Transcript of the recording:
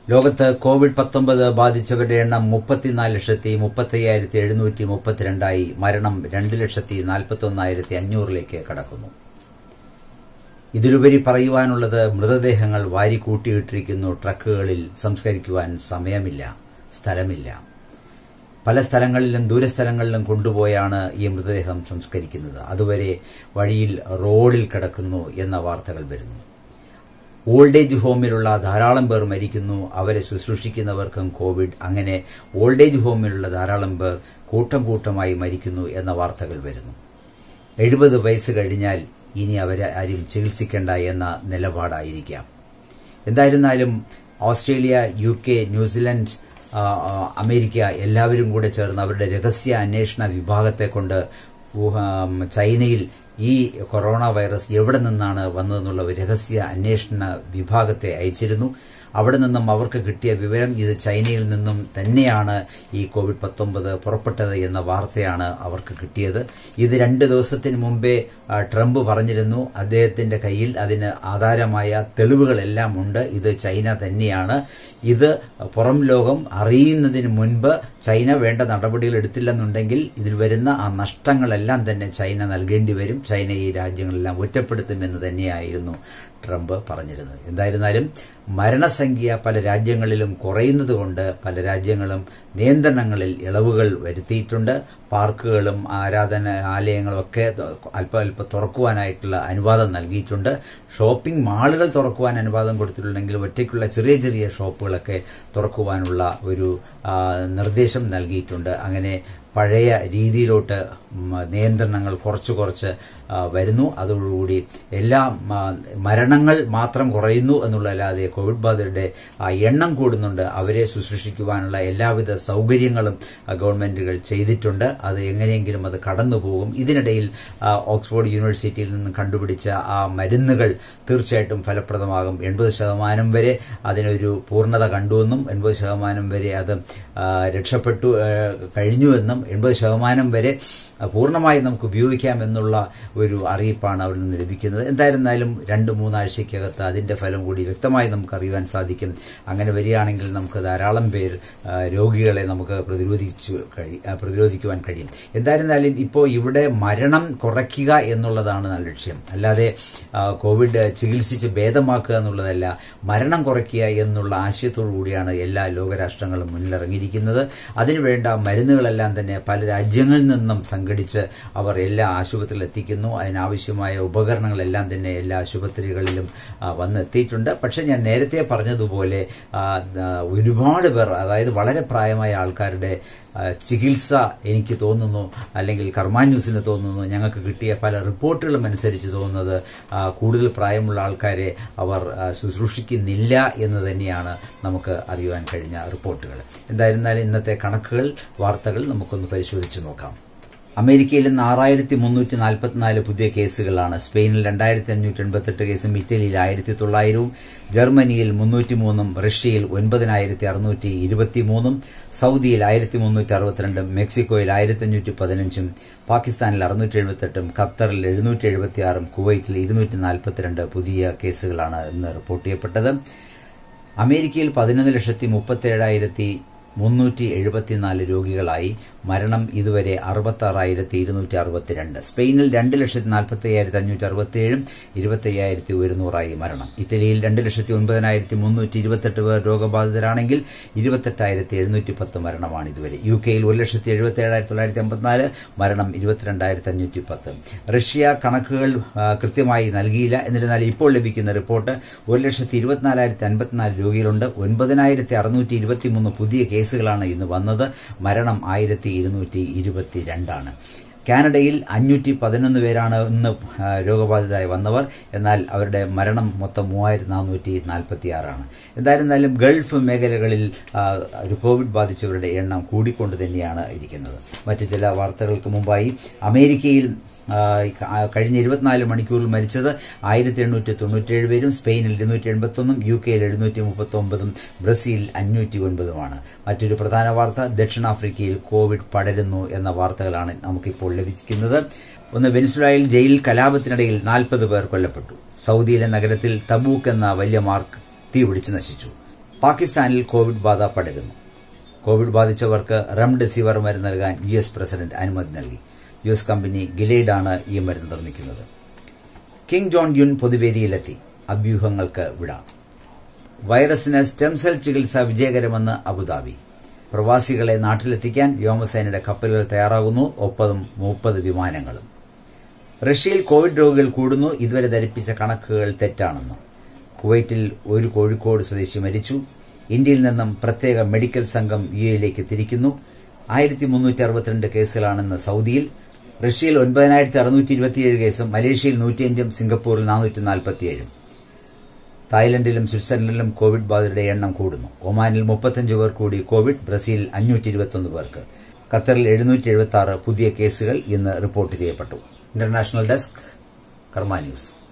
ലോകത്ത് കോവിഡ് പത്തൊമ്പത് ബാധിച്ചവരുടെ എണ്ണം മുപ്പത്തിനാല് ലക്ഷത്തി മുപ്പത്തയ്യായിരത്തി എഴുന്നൂറ്റി മുപ്പത്തിരണ്ടായി മരണം രണ്ട് ലക്ഷത്തി നാൽപ്പത്തൊന്നായിരത്തി അഞ്ഞൂറിലേക്ക് കടക്കുന്നു ഇതിലുപരി പറയുവാനുള്ളത് മൃതദേഹങ്ങൾ വാരിക്കൂട്ടിയിട്ടിരിക്കുന്നു ട്രക്കുകളിൽ സംസ്കരിക്കുവാൻ സമയമില്ല സ്ഥലമില്ല പല സ്ഥലങ്ങളിലും ദൂരസ്ഥലങ്ങളിലും കൊണ്ടുപോയാണ് ഈ മൃതദേഹം സംസ്കരിക്കുന്നത് അതുവരെ വഴിയിൽ റോഡിൽ കിടക്കുന്നു എന്ന വാർത്തകൾ വരുന്നു ഓൾഡ് ഏജ് ഹോമിലുള്ള ധാരാളം പേർ മരിക്കുന്നു അവരെ ശുശ്രൂഷിക്കുന്നവർക്കും കോവിഡ് അങ്ങനെ ഓൾഡ് ഏജ് ഹോമിലുള്ള ധാരാളം പേർ കൂട്ടം കൂട്ടമായി മരിക്കുന്നു എന്ന വാർത്തകൾ വരുന്നു എഴുപത് വയസ്സ് കഴിഞ്ഞാൽ ഇനി അവരെ ആരും ചികിത്സിക്കേണ്ട എന്ന നിലപാടായിരിക്കാം എന്തായിരുന്നാലും Australia U K New Zealand America എല്ലാവരും കൂടെ ചേർന്ന് അവരുടെ രഹസ്യ അന്വേഷണ വിഭാഗത്തെ കൊണ്ട് ചൈനയിൽ ഈ കൊറോണ വൈറസ് എവിടെ നിന്നാണ് വന്നതെന്നുള്ള ഒരു രഹസ്യ അന്വേഷണ വിഭാഗത്തെ അയച്ചിരുന്നു അവിടെ നിന്നും അവർക്ക് കിട്ടിയ വിവരം ഇത് ചൈനയിൽ നിന്നും തന്നെയാണ് ഈ കോവിഡ് പത്തൊമ്പത് പുറപ്പെട്ടത് എന്ന വാർത്തയാണ് അവർക്ക് കിട്ടിയത് ഇത് രണ്ട് ദിവസത്തിന് മുമ്പേ ട്രംപ് പറഞ്ഞിരുന്നു അദ്ദേഹത്തിന്റെ കയ്യിൽ അതിന് ആധാരമായ തെളിവുകളെല്ലാം ഉണ്ട് ഇത് ചൈന തന്നെയാണ് ഇത് പുറം ലോകം അറിയുന്നതിന് മുൻപ് ചൈന വേണ്ട നടപടികൾ എടുത്തില്ലെന്നുണ്ടെങ്കിൽ ഇതിൽ വരുന്ന ആ നഷ്ടങ്ങളെല്ലാം തന്നെ ചൈന നൽകേണ്ടി വരും ചൈന ഈ രാജ്യങ്ങളെല്ലാം ഒറ്റപ്പെടുത്തുമെന്ന് തന്നെയായിരുന്നു ട്രംപ് പറഞ്ഞിരുന്നത് എന്തായിരുന്നാലും മരണസംഖ്യ പല രാജ്യങ്ങളിലും കുറയുന്നതുകൊണ്ട് പല രാജ്യങ്ങളും നിയന്ത്രണങ്ങളിൽ ഇളവുകൾ വരുത്തിയിട്ടുണ്ട് പാർക്കുകളും ആരാധന ആലയങ്ങളും ഒക്കെ അല്പ അല്പം തുറക്കുവാനായിട്ടുള്ള അനുവാദം നൽകിയിട്ടുണ്ട് ഷോപ്പിംഗ് മാളുകൾ തുറക്കുവാൻ അനുവാദം കൊടുത്തിട്ടുണ്ടെങ്കിൽ ഒറ്റയ്ക്കുള്ള ചെറിയ ചെറിയ ഷോപ്പുകളൊക്കെ തുറക്കുവാനുള്ള ഒരു നിർദ്ദേശം നൽകിയിട്ടുണ്ട് അങ്ങനെ പഴയ രീതിയിലോട്ട് നിയന്ത്രണങ്ങൾ കുറച്ച് കുറച്ച് വരുന്നു അതോടുകൂടി എല്ലാ മരണങ്ങൾ മാത്രം കുറയുന്നു എന്നുള്ളതല്ലാതെ കോവിഡ് ബാധിതരുടെ എണ്ണം കൂടുന്നുണ്ട് അവരെ ശുശ്രൂഷിക്കുവാനുള്ള എല്ലാവിധ സൌകര്യങ്ങളും ഗവൺമെന്റുകൾ ചെയ്തിട്ടുണ്ട് അത് എങ്ങനെയെങ്കിലും അത് കടന്നുപോകും ഇതിനിടയിൽ ഓക്സ്ഫോർഡ് യൂണിവേഴ്സിറ്റിയിൽ നിന്ന് കണ്ടുപിടിച്ച ആ മരുന്നുകൾ തീർച്ചയായിട്ടും ഫലപ്രദമാകും എൺപത് ശതമാനം വരെ അതിനൊരു പൂർണ്ണത കണ്ടുവെന്നും എൺപത് ശതമാനം വരെ അത് രക്ഷപ്പെട്ടു കഴിഞ്ഞുവെന്നും എൺപത് ശതമാനം വരെ പൂർണ്ണമായി നമുക്ക് ഉപയോഗിക്കാം എന്നുള്ള ഒരു അറിയിപ്പാണ് അവിടെ നിന്ന് ലഭിക്കുന്നത് എന്തായിരുന്നാലും രണ്ട് മൂന്നാഴ്ചയ്ക്കകത്ത് അതിന്റെ ഫലം കൂടി വ്യക്തമായി നമുക്ക് അറിയുവാൻ സാധിക്കും അങ്ങനെ വരികയാണെങ്കിൽ നമുക്ക് ധാരാളം പേർ രോഗികളെ നമുക്ക് പ്രതിരോധിച്ചു പ്രതിരോധിക്കുവാൻ കഴിയും എന്തായിരുന്നാലും ഇപ്പോൾ ഇവിടെ മരണം കുറയ്ക്കുക എന്നുള്ളതാണ് ലക്ഷ്യം അല്ലാതെ കോവിഡ് ചികിത്സിച്ച് ഭേദമാക്കുക എന്നുള്ളതല്ല മരണം കുറയ്ക്കുക എന്നുള്ള ആശയത്തോടു കൂടിയാണ് എല്ലാ ലോകരാഷ്ട്രങ്ങളും മുന്നിലിറങ്ങിയിരിക്കുന്നത് അതിനുവേണ്ട മരുന്നുകളെല്ലാം തന്നെ പല രാജ്യങ്ങളിൽ നിന്നും സംഘടിച്ച് അവർ എല്ലാ ആശുപത്രിയിൽ എത്തിക്കുന്നു അതിനാവശ്യമായ ഉപകരണങ്ങളെല്ലാം തന്നെ എല്ലാ ആശുപത്രികളിലും വന്നെത്തിയിട്ടുണ്ട് പക്ഷെ ഞാൻ നേരത്തെ പറഞ്ഞതുപോലെ ഒരുപാട് പേർ അതായത് വളരെ പ്രായമായ ആൾക്കാരുടെ ചികിത്സ എനിക്ക് തോന്നുന്നു അല്ലെങ്കിൽ കർമ്മ ന്യൂസിന് തോന്നുന്നു ഞങ്ങൾക്ക് കിട്ടിയ പല റിപ്പോർട്ടുകളും അനുസരിച്ച് തോന്നുന്നത് കൂടുതൽ പ്രായമുള്ള ആൾക്കാരെ അവർ ശുശ്രൂഷിക്കുന്നില്ല എന്ന് തന്നെയാണ് നമുക്ക് അറിയുവാൻ കഴിഞ്ഞ റിപ്പോർട്ടുകൾ എന്തായിരുന്നാലും ഇന്നത്തെ കണക്കുകൾ വാർത്തകൾ നമുക്കൊന്ന് പരിശോധിച്ച് നോക്കാം അമേരിക്കയിൽ ഇന്ന് ആറായിരത്തി മുന്നൂറ്റി നാൽപ്പത്തിനാല് പുതിയ കേസുകളാണ് സ്പെയിനിൽ രണ്ടായിരത്തി അഞ്ഞൂറ്റി എൺപത്തെട്ട് കേസും ഇറ്റലിയിൽ ആയിരത്തി തൊള്ളായിരവും ജർമ്മനിയിൽ മുന്നൂറ്റിമൂന്നും റഷ്യയിൽ ഒൻപതിനായിരത്തി അറുന്നൂറ്റി ഇരുപത്തിമൂന്നും സൌദിയിൽ ആയിരത്തി മുന്നൂറ്റി അറുപത്തിരണ്ടും മെക്സിക്കോയിൽ ആയിരത്തി അഞ്ഞൂറ്റി പതിനഞ്ചും പാകിസ്ഥാനിൽ അറുന്നൂറ്റി എഴുപത്തെട്ടും ഖത്തറിൽ എഴുന്നൂറ്റി എഴുപത്തിയാറും കുവൈറ്റിൽ ഇരുന്നൂറ്റി നാൽപ്പത്തിരണ്ട് പുതിയ കേസുകളാണ് ഇന്ന് റിപ്പോർട്ട് ചെയ്യപ്പെട്ടത് അമേരിക്കയിൽ പതിനൊന്ന് ലക്ഷത്തി മുപ്പത്തേഴായിരത്തി മുന്നൂറ്റി എഴുപത്തിനാല് രോഗികളായി മരണം ഇതുവരെ അറുപത്താറായിരത്തി ഇരുന്നൂറ്റി അറുപത്തിരണ്ട് സ്പെയിനിൽ രണ്ട് ലക്ഷത്തി നാൽപ്പത്തി അയ്യായിരത്തി അഞ്ഞൂറ്റി അറുപത്തിയേഴും ഇരുപത്തയ്യായിരത്തി ഒരുന്നൂറായി മരണം ഇറ്റലിയിൽ രണ്ട് ലക്ഷത്തി ഒൻപതിനായിരത്തി മുന്നൂറ്റി ഇരുപത്തെട്ട് പേർ രോഗബാധിതരാണെങ്കിൽ ഇരുപത്തെട്ടായിരത്തി എഴുന്നൂറ്റി പത്ത് മരണമാണ് ഇതുവരെ യു കെയിൽ ഒരു ലക്ഷത്തി എഴുപത്തി ഏഴായിരത്തി തൊള്ളായിരത്തി അമ്പത്തിനാല് മരണം ഇരുപത്തിരണ്ടായിരത്തി അഞ്ഞൂറ്റി പത്ത് റഷ്യ കണക്കുകൾ കൃത്യമായി നൽകിയില്ല എന്നിരുന്നാൽ ഇപ്പോൾ ലഭിക്കുന്ന റിപ്പോർട്ട് ഒരു ലക്ഷത്തി ഇരുപത്തിനാലായിരത്തി അൻപത്തിനാല് രോഗികളുണ്ട് ഒൻപതിനായിരത്തി അറുന്നൂറ്റി ഇരുപത്തിമൂന്ന് പുതിയ കേസുകളാണ് ഇന്ന് വന്നത് മരണം ആയിരത്തി ഇരുന്നൂറ്റി ഇരുപത്തിരണ്ടാണ് കാനഡയിൽ അഞ്ഞൂറ്റി പതിനൊന്ന് പേരാണ് ഇന്ന് രോഗബാധിതരായി വന്നവർ എന്നാൽ അവരുടെ മരണം മൊത്തം മൂവായിരത്തി നാനൂറ്റി നാൽപ്പത്തിയാറാണ് എന്തായിരുന്നാലും ഗൾഫ് മേഖലകളിൽ ഒരു കോവിഡ് ബാധിച്ചവരുടെ എണ്ണം കൂടിക്കൊണ്ട് തന്നെയാണ് ഇരിക്കുന്നത് മറ്റു ചില വാർത്തകൾക്ക് മുമ്പായി അമേരിക്കയിൽ കഴിഞ്ഞ ഇരുപത്തിനാല് മണിക്കൂറിൽ മരിച്ചത് ആയിരത്തി എണ്ണൂറ്റി തൊണ്ണൂറ്റിയേഴ് പേരും സ്പെയിനിൽ ഇരുന്നൂറ്റി എൺപത്തൊന്നും യു കെയിൽ എഴുന്നൂറ്റി മുപ്പത്തൊമ്പതും ബ്രസീലിൽ അഞ്ഞൂറ്റി ഒൻപതുമാണ് മറ്റൊരു പ്രധാന വാർത്ത ദക്ഷിണാഫ്രിക്കയിൽ കോവിഡ് പടരുന്നു എന്ന വാർത്തകളാണ് നമുക്കിപ്പോൾ ലഭിക്കുന്നത് ഒന്ന് വെനിസുലായിൽ ജയിലിൽ കലാപത്തിനിടയിൽ നാൽപ്പത് പേർ കൊല്ലപ്പെട്ടു സൗദിയിലെ നഗരത്തിൽ തബൂക്ക് എന്ന വലിയ മാർക്ക് തീപിടിച്ച് നശിച്ചു പാകിസ്ഥാനിൽ കോവിഡ് ബാധ പടരുന്നു കോവിഡ് ബാധിച്ചവർക്ക് റെംഡെസിവിർ മരുന്ന് നൽകാൻ യു എസ് പ്രസിഡന്റ് അനുമതി നൽകി യു എസ് കമ്പനി ഗിലൈഡാണ് ഈ മരുന്ന് നിർമ്മിക്കുന്നത് കിങ് ജോൺ യുൻ പൊതുവേദിയിലെത്തി അഭ്യൂഹങ്ങൾക്ക് വിട വൈറസിന് സ്റ്റെം സെൽ ചികിത്സ വിജയകരമെന്ന് അബുദാബി പ്രവാസികളെ നാട്ടിലെത്തിക്കാൻ വ്യോമസേനയുടെ കപ്പലുകൾ തയ്യാറാകുന്നു ഒപ്പം മുപ്പത് വിമാനങ്ങളും റഷ്യയിൽ കോവിഡ് രോഗികൾ കൂടുന്നു ഇതുവരെ ധരിപ്പിച്ച കണക്കുകൾ തെറ്റാണെന്ന് കുവൈറ്റിൽ ഒരു കോഴിക്കോട് സ്വദേശി മരിച്ചു ഇന്ത്യയിൽ നിന്നും പ്രത്യേക മെഡിക്കൽ സംഘം യു എയിലേക്ക് തിരിക്കുന്നു ആയിരത്തി മുന്നൂറ്റി അറുപത്തിരണ്ട് കേസുകളാണെന്ന് സൌദിയിൽ റഷ്യയിൽ ഒൻപതിനായിരത്തി അറുന്നൂറ്റി ഇരുപത്തിയേഴ് കേസും മലേഷ്യയിൽ നൂറ്റിയഞ്ചും സിംഗപ്പൂരിൽ നാനൂറ്റി നാൽപ്പത്തിയേഴും തായ്ലൻഡിലും സ്വിറ്റ്സർലൻഡിലും കോവിഡ് ബാധിതരുടെ എണ്ണം കൂടുന്നു ഒമാനിൽ മുപ്പത്തഞ്ച് പേർ കൂടി കോവിഡ് ബ്രസീലിൽ അഞ്ഞൂറ്റി ഇരുപത്തൊന്ന് പേർക്ക് ഖത്തറിൽ എഴുന്നൂറ്റി എഴുപത്തി ആറ് പുതിയ കേസുകൾ ഇന്ന് റിപ്പോർട്ട് ചെയ്യപ്പെട്ടു ഇന്റർനാഷണൽ ഡെസ്ക് കർമ്മ ന്യൂസ്